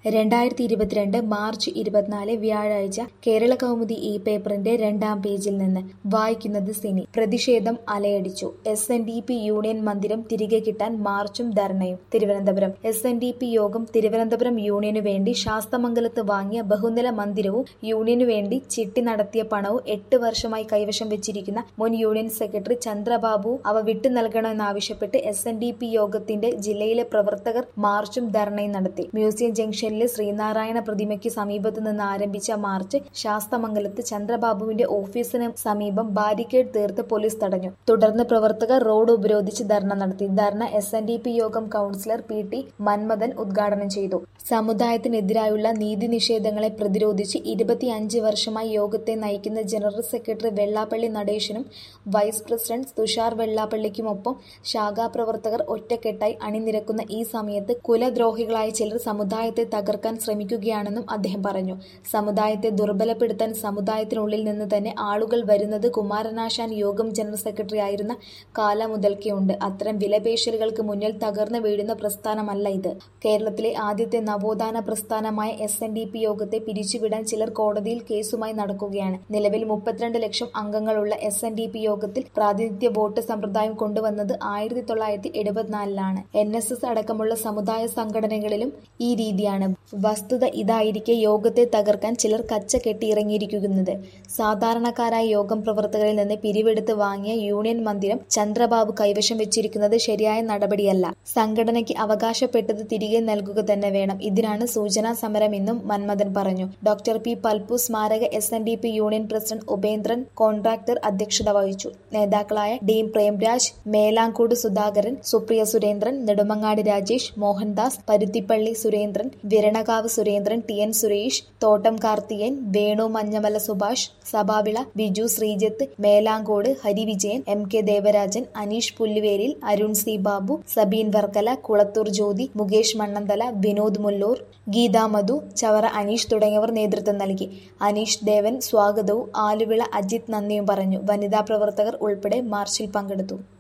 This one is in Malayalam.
രണ്ടായിരത്തി ഇരുപത്തിരണ്ട് മാർച്ച് ഇരുപത്തിനാല് വ്യാഴാഴ്ച കേരള കൗമുദി ഈ പേപ്പറിന്റെ രണ്ടാം പേജിൽ നിന്ന് വായിക്കുന്നത് സിനി പ്രതിഷേധം അലയടിച്ചു S N D P union മന്ദിരം തിരികെ കിട്ടാൻ മാർച്ചും ധർണയും Thiruvananthapuram S N D P യോഗം തിരുവനന്തപുരം യൂണിയനു വേണ്ടി ശാസ്തമംഗലത്ത് വാങ്ങിയ ബഹുനില മന്ദിരവും യൂണിയനു വേണ്ടി ചിട്ടി നടത്തിയ പണവും എട്ട് വർഷമായി കൈവശം വെച്ചിരിക്കുന്ന മുൻ യൂണിയൻ സെക്രട്ടറി ചന്ദ്രബാബു അവ വിട്ടു നൽകണമെന്നാവശ്യപ്പെട്ട് എസ് എൻ ഡി പി യോഗത്തിന്റെ ജില്ലയിലെ പ്രവർത്തകർ മാർച്ചും ധർണയും നടത്തി മ്യൂസിയം ജംഗ്ഷനിലെ ശ്രീനാരായണ പ്രതിമയ്ക്ക് സമീപത്തു നിന്ന് ആരംഭിച്ച മാർച്ച് ശാസ്തമംഗലത്ത് ചന്ദ്രബാബുവിന്റെ ഓഫീസിന് സമീപം ബാരിക്കേഡ് തീർത്ത് പോലീസ് തടഞ്ഞു തുടർന്ന് പ്രവർത്തകർ റോഡ് ഉപരോധിച്ച് ധർണ നടത്തി dharna S N D P യോഗം കൌൺസിലർ പി ടി മന്മഥൻ ഉദ്ഘാടനം ചെയ്തു സമുദായത്തിനെതിരായുള്ള നീതി നിഷേധങ്ങളെ പ്രതിരോധിച്ച് ഇരുപത്തിയഞ്ച് വർഷമായി യോഗത്തെ നയിക്കുന്ന ജനറൽ സെക്രട്ടറി വെള്ളാപ്പള്ളി നടേശനും വൈസ് പ്രസിഡന്റ് തുഷാർ വെള്ളാപ്പള്ളിക്കുമൊപ്പം ശാഖാപ്രവർത്തകർ ഒറ്റക്കെട്ടായി അണിനിരക്കുന്ന ഈ സമയത്ത് കുലദ്രോഹികളായ ചിലർ സമുദായത്തെ തകർക്കാൻ ശ്രമിക്കുകയാണെന്നും അദ്ദേഹം പറഞ്ഞു സമുദായത്തെ ദുർബലപ്പെടുത്താൻ സമുദായത്തിനുള്ളിൽ നിന്ന് തന്നെ ആളുകൾ വരുന്നത് കുമാരനാശാൻ യോഗം ജനറൽ സെക്രട്ടറി ആയിരുന്ന കാലം മുതൽക്കേ ഉണ്ട് അത്തരം വിലപേശലുകൾക്ക് മുന്നിൽ തകർന്നു വീഴുന്ന പ്രസ്ഥാനമല്ല ഇത് കേരളത്തിലെ ആദ്യത്തെ നവോത്ഥാന പ്രസ്ഥാനമായ എസ് എൻ ഡി പി യോഗത്തെ പിരിച്ചുവിടാൻ ചിലർ കോടതിയിൽ കേസുമായി നടക്കുകയാണ് നിലവിൽ മുപ്പത്തിരണ്ട് ലക്ഷം അംഗങ്ങളുള്ള എസ് എൻ ഡി പി യോഗത്തിൽ പ്രാതിനിധ്യ വോട്ട് സമ്പ്രദായം കൊണ്ടുവന്നത് ആയിരത്തി തൊള്ളായിരത്തി എഴുപത്തിനാലിലാണ് എൻ എസ് എസ് അടക്കമുള്ള സമുദായ സംഘടനകളിലും ഈ രീതിയാണ് വസ്തുത ഇതായിരിക്കെ യോഗത്തെ തകർക്കാൻ ചിലർ കച്ച കെട്ടിയിറങ്ങിയിരിക്കുന്നത് സാധാരണക്കാരായ യോഗം പ്രവർത്തകരിൽ നിന്ന് പിരിവെടുത്ത് വാങ്ങിയ യൂണിയൻ മന്ദിരം ചന്ദ്രബാബു കൈവശം വെച്ചിരിക്കുന്നത് ശരിയായ നടപടിയല്ല സംഘടനയ്ക്ക് അവകാശപ്പെട്ടത് തിരികെ നൽകുക തന്നെ വേണം ഇതിനാണ് സൂചനാ സമരമെന്നും മന്മഥൻ പറഞ്ഞു ഡോക്ടർ പി പൽപു സ്മാരക S N D P union president Upendran contractor അധ്യക്ഷത വഹിച്ചു നേതാക്കളായ D Premraj Melangode Sudhakaran Supriya Surendran Nedumangad Rajesh Mohandas Paruthippally Surendran Viranakavu Surendran T N Suresh Thottam Karthiyan Venu Manjamala Subhash Sabhavila Biju Sreejith Melangode Harivijayan M K Devarajan Aneesh Pulluvelil Arun C Babu Sabeen Varkala Kulathoor Jyothi Mukesh Mannanthala Vinod Mullur Geetha Madhu Chavara Aneesh തുടങ്ങിയവർ നേതൃത്വം നൽകി അനീഷ് ദേവൻ സ്വാഗതവും ആലുവിള അജിത് നന്ദിയും പറഞ്ഞു വനിതാ പ്രവർത്തകർ ഉൾപ്പെടെ മാർച്ചിൽ പങ്കെടുത്തു